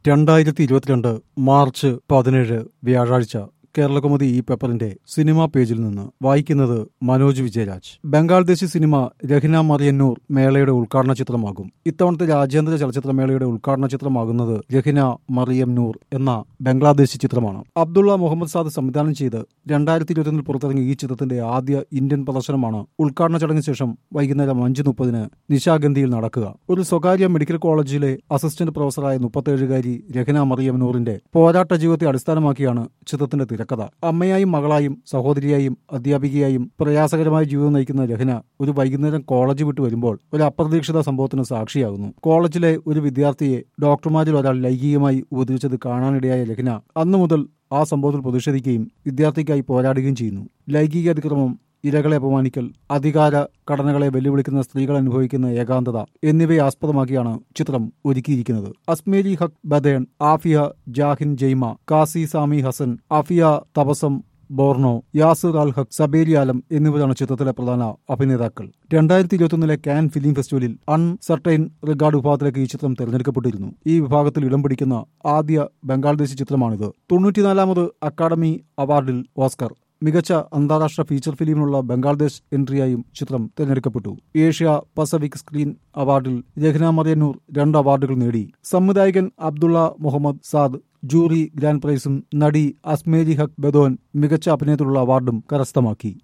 രണ്ടായിരത്തി ഇരുപത്തിരണ്ട് മാർച്ച് പതിനേഴ് വ്യാഴാഴ്ച കേരളകൗമുദി ഈ പേപ്പറിന്റെ സിനിമാ പേജിൽ നിന്ന് വായിക്കുന്നത് മനോജ് വിജയരാജ് ബംഗാൾദേശി സിനിമ രഹിന മറിയന്നൂർ മേളയുടെ ഉദ്ഘാടന ചിത്രമാകും ഇത്തവണത്തെ രാജ്യാന്തര ചലച്ചിത്ര മേളയുടെ ഉദ്ഘാടന ചിത്രമാകുന്നത് രഹിന മറിയം നൂർ എന്ന ബംഗ്ലാദേശി ചിത്രമാണ് അബ്ദുള്ള മുഹമ്മദ് സാദ് സംവിധാനം ചെയ്ത് രണ്ടായിരത്തി ഇരുപത്തിയൊന്നിൽ പുറത്തിറങ്ങിയ ഈ ചിത്രത്തിന്റെ ആദ്യ ഇന്ത്യൻ പ്രദർശനമാണ് ഉദ്ഘാടന ചടങ്ങിന് ശേഷം വൈകുന്നേരം അഞ്ച് മുപ്പതിന് നിശാഗന്ധിയിൽ നടക്കുക ഒരു സ്വകാര്യ മെഡിക്കൽ കോളേജിലെ അസിസ്റ്റന്റ് പ്രൊഫസറായ മുപ്പത്തേഴുകാരി രഹന മറിയം നൂറിന്റെ പോരാട്ട ജീവിതത്തെ അടിസ്ഥാനമാക്കിയാണ് ചിത്രത്തിന്റെ തിരക്കഥ അമ്മയായും മകളായും സഹോദരിയായും അധ്യാപികയായും പ്രയാസകരമായ ജീവിതം നയിക്കുന്ന രഹന ഒരു വൈകുന്നേരം കോളേജ് വിട്ടു വരുമ്പോൾ ഒരു അപ്രതീക്ഷിത സംഭവത്തിന് സാക്ഷിയാകുന്നു കോളേജിലെ ഒരു വിദ്യാർത്ഥിയെ ഡോക്ടർമാരിൽ ഒരാൾ ലൈംഗികമായി ഉപദ്രവിച്ചത് കാണാനിടയായ രഹന അന്നു മുതൽ ആ സംഭവത്തിൽ പ്രതിഷേധിക്കുകയും വിദ്യാർത്ഥിക്കായി പോരാടുകയും ചെയ്യുന്നു ലൈംഗിക അതിക്രമം ഇരകളെ അപമാനിക്കൽ അധികാര ഘടനകളെ വെല്ലുവിളിക്കുന്ന സ്ത്രീകൾ അനുഭവിക്കുന്ന ഏകാന്തത എന്നിവയെ ആസ്പദമാക്കിയാണ് ചിത്രം ഒരുക്കിയിരിക്കുന്നത് അസ്മേരി ഹക് ബദേൺ ആഫിയ ജാഹിൻ ജയ്മ കാസി സാമി ഹസൻ ആഫിയ തപസം ബോർണോ യാസിർ അൽ ഹക് സബേരി ആലം എന്നിവരാണ് ചിത്രത്തിലെ പ്രധാന അഭിനേതാക്കൾ രണ്ടായിരത്തി ഇരുപത്തിയൊന്നിലെ കാൻ ഫിലിം ഫെസ്റ്റിവലിൽ അൺസർട്ടൈൻ റിഗാർഡ് വിഭാഗത്തിലേക്ക് ഈ ചിത്രം തെരഞ്ഞെടുക്കപ്പെട്ടിരുന്നു ഈ വിഭാഗത്തിൽ ഇടം പിടിക്കുന്ന ആദ്യ ബംഗാൾദേശി ചിത്രമാണിത് തൊണ്ണൂറ്റിനാലാമത് അക്കാദമി അവാർഡിൽ ഓസ്കർ മികച്ച അന്താരാഷ്ട്ര ഫീച്ചർ ഫിലിമിനുള്ള ബംഗാൾദേശ് എൻട്രിയായും ചിത്രം തിരഞ്ഞെടുക്കപ്പെട്ടു ഏഷ്യ പസഫിക് സ്ക്രീൻ അവാർഡിൽ രഹ്ന മറിയന്നൂർ രണ്ട് അവാർഡുകൾ നേടി സംവിധായകൻ Abdulla Muhammad Saad jury grand പ്രൈസും നടി അസ്മേരി ഹക് ബദോൻ മികച്ച അഭിനയത്തിലുള്ള അവാർഡും കരസ്ഥമാക്കി